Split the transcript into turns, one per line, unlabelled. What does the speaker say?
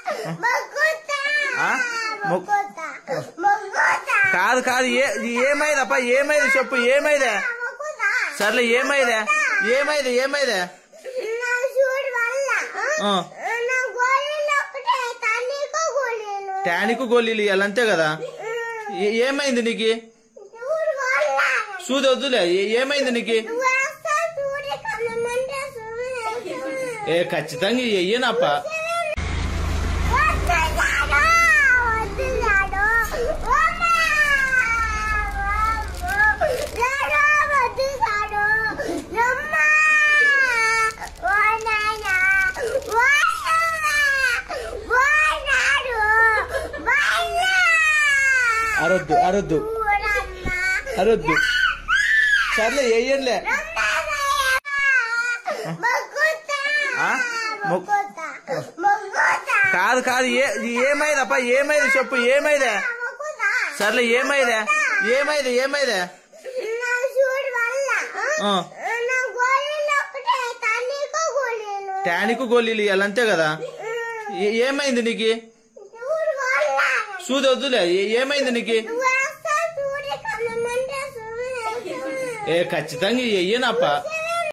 ఆ? మొ- కాదు కాదు ఏ ఏమైందప్ప ఏమైంది చెప్పు ఏమైందే సర్లే ఏమైందే ఏమైంది ఏమైందే ఆ. టానిక్ గోళీలు ఇవ్వాలి అంతే కదా ఏ- ఏమైంది నీకు సూది వద్దులే ఏ- ఏమైంది నీకు ఏ ఖచ్చితంగా ఎయ్యనప్ప అరొద్దు అరొద్దు అరొద్దు సర్లే ఎయ్యండిలే ఆ? మొ- కాదు కాదు ఏ ఏమైందప్ప ఏమైంది చెప్పు ఏమైందే సర్లే ఏమైందే ఏమైంది ఏమైందే ఆ. టానిక్ గోళీలు ఇవ్వాలి అంతే కదా ఏ- ఏమైంది నీకు సూది వద్దులే ఏ- ఏమైంది నీకు ఏ ఖచ్చితంగా ఎయ్యనప్ప